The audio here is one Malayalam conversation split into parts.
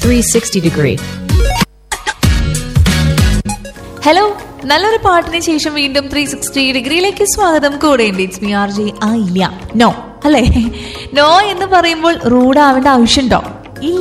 360 degree. ഹലോ നല്ലൊരു പാട്ടിന് ശേഷം വീണ്ടും ത്രീ സിക്സ്റ്റി ഡിഗ്രിയിലേക്ക് സ്വാഗതം കൂടെ ഇറ്റ്സ് മി ആർ ജെ ആ ഇല്ല നോ അല്ലേ നോ എന്ന് പറയുമ്പോൾ റൂഡാവേണ്ട ആവശ്യമുണ്ടോ ഇല്ല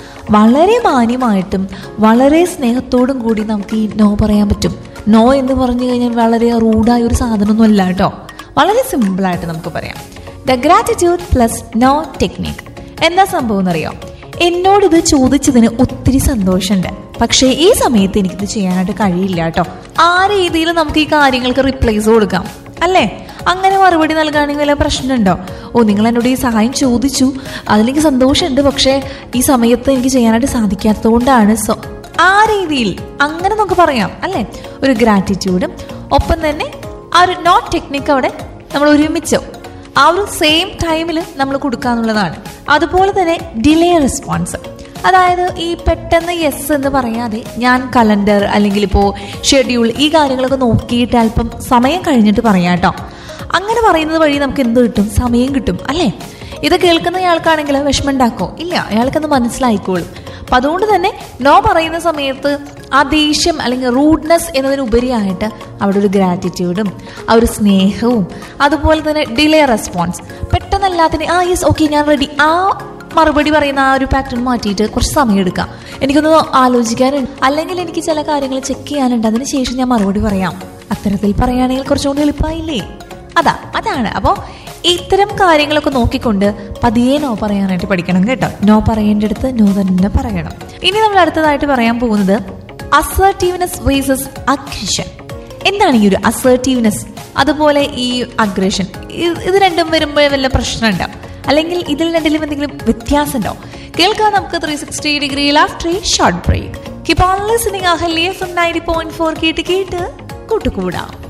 വളരെ മാന്യമായിട്ടും വളരെ സ്നേഹത്തോടും കൂടി നമുക്ക് ഈ നോ പറയാൻ പറ്റും നോ എന്ന് പറഞ്ഞു കഴിഞ്ഞാൽ വളരെ റൂഡായ ഒരു സാധനമൊന്നും അല്ല കേട്ടോ വളരെ സിമ്പിളായിട്ട് നമുക്ക് പറയാം the gratitude plus no technique എന്താ സംഭവം എന്നറിയോ എന്നോട് ഇത് ചോദിച്ചതിന് ഒത്തിരി സന്തോഷമുണ്ട് പക്ഷേ ഈ സമയത്ത് എനിക്കിത് ചെയ്യാനായിട്ട് കഴിയില്ല കേട്ടോ ആ രീതിയിൽ നമുക്ക് ഈ കാര്യങ്ങൾക്ക് റിപ്ലേസ് കൊടുക്കാം അല്ലേ അങ്ങനെ മറുപടി നൽകുകയാണെങ്കിൽ വല്ല പ്രശ്നമുണ്ടോ ഓ നിങ്ങൾ എന്നോട് ഈ സഹായം ചോദിച്ചു അതിലെനിക്ക് സന്തോഷമുണ്ട് പക്ഷേ ഈ സമയത്ത് എനിക്ക് ചെയ്യാനായിട്ട് സാധിക്കാത്തതുകൊണ്ടാണ് സോ ആ രീതിയിൽ അങ്ങനെ നമുക്ക് പറയാം അല്ലേ ഒരു ഗ്രാറ്റിറ്റ്യൂഡും ഒപ്പം തന്നെ ആ ഒരു നോട്ട് ടെക്നിക്ക് അവിടെ നമ്മൾ ഒരുമിച്ചോ ആ ഒരു സെയിം ടൈമിൽ നമ്മൾ കൊടുക്കുക എന്നുള്ളതാണ് അതുപോലെ തന്നെ ഡിലേ റെസ്പോൺസ് അതായത് ഈ പെട്ടെന്ന് യെസ് എന്ന് പറയാതെ ഞാൻ കലണ്ടർ അല്ലെങ്കിൽ ഇപ്പോൾ ഷെഡ്യൂൾ ഈ കാര്യങ്ങളൊക്കെ നോക്കിയിട്ട് അല്പം സമയം കഴിഞ്ഞിട്ട് പറയാം കേട്ടോ അങ്ങനെ പറയുന്നത് വഴി നമുക്ക് എന്ത് കിട്ടും സമയം കിട്ടും അല്ലേ ഇത് കേൾക്കുന്നയാൾക്കാണെങ്കിൽ വിഷമം ഉണ്ടാക്കോ ഇല്ല അയാൾക്കത് മനസ്സിലായിക്കോളും അപ്പം അതുകൊണ്ട് തന്നെ നോ പറയുന്ന സമയത്ത് ആ ദേഷ്യം അല്ലെങ്കിൽ റൂഡ്നെസ് എന്നതിനുപരിയായിട്ട് അവിടെ ഒരു ഗ്രാറ്റിറ്റ്യൂഡും ആ ഒരു സ്നേഹവും അതുപോലെ തന്നെ ഡിലേ റെസ്പോൺസ് പെട്ടെന്ന് എല്ലാത്തിനും ആ യെസ് ഓക്കെ ഞാൻ റെഡി ആ മറുപടി പറയുന്ന ആ ഒരു പാറ്റേൺ മാറ്റിയിട്ട് കുറച്ച് സമയം എടുക്കാം എനിക്കൊന്ന് ആലോചിക്കാനുണ്ട് അല്ലെങ്കിൽ എനിക്ക് ചില കാര്യങ്ങൾ ചെക്ക് ചെയ്യാനുണ്ട് അതിന് ശേഷം ഞാൻ മറുപടി പറയാം അത്തരത്തിൽ പറയുകയാണെങ്കിൽ കുറച്ചുകൂടി എളുപ്പമായില്ലേ അതാ അതാണ് അപ്പോൾ ഇത്തരം കാര്യങ്ങളൊക്കെ നോക്കിക്കൊണ്ട് പതിയെ നോ പറയാനായിട്ട് പഠിക്കണം കേട്ടോ നോ പറയേണ്ടടുത്ത് നോ തന്നെ പറയണം ഇനി നമ്മൾ അടുത്തതായിട്ട് പറയാൻ പോകുന്നത് അസർട്ടീവ്നെസ് വേഴ്സസ് അഗ്രഷൻ എന്താണ് ഈ ഒരു അസർട്ടീവ്നെസ് അതുപോലെ ഈ അഗ്രഷൻ ഇത് രണ്ടും വരുമ്പോൾ വല്ല പ്രശ്നമുണ്ടോ അല്ലെങ്കിൽ ഇതിൽ രണ്ടിലും എന്തെങ്കിലും വ്യത്യാസം ഉണ്ടോ കേൾക്കാം നമുക്ക് ത്രീ സിക്സ്റ്റി ഡിഗ്രി ആഫ്റ്റർ ഈ short break keep on listening Ahalya from ninety point four കേട്ട് കേട്ട് കൂട്ടുകൂടാം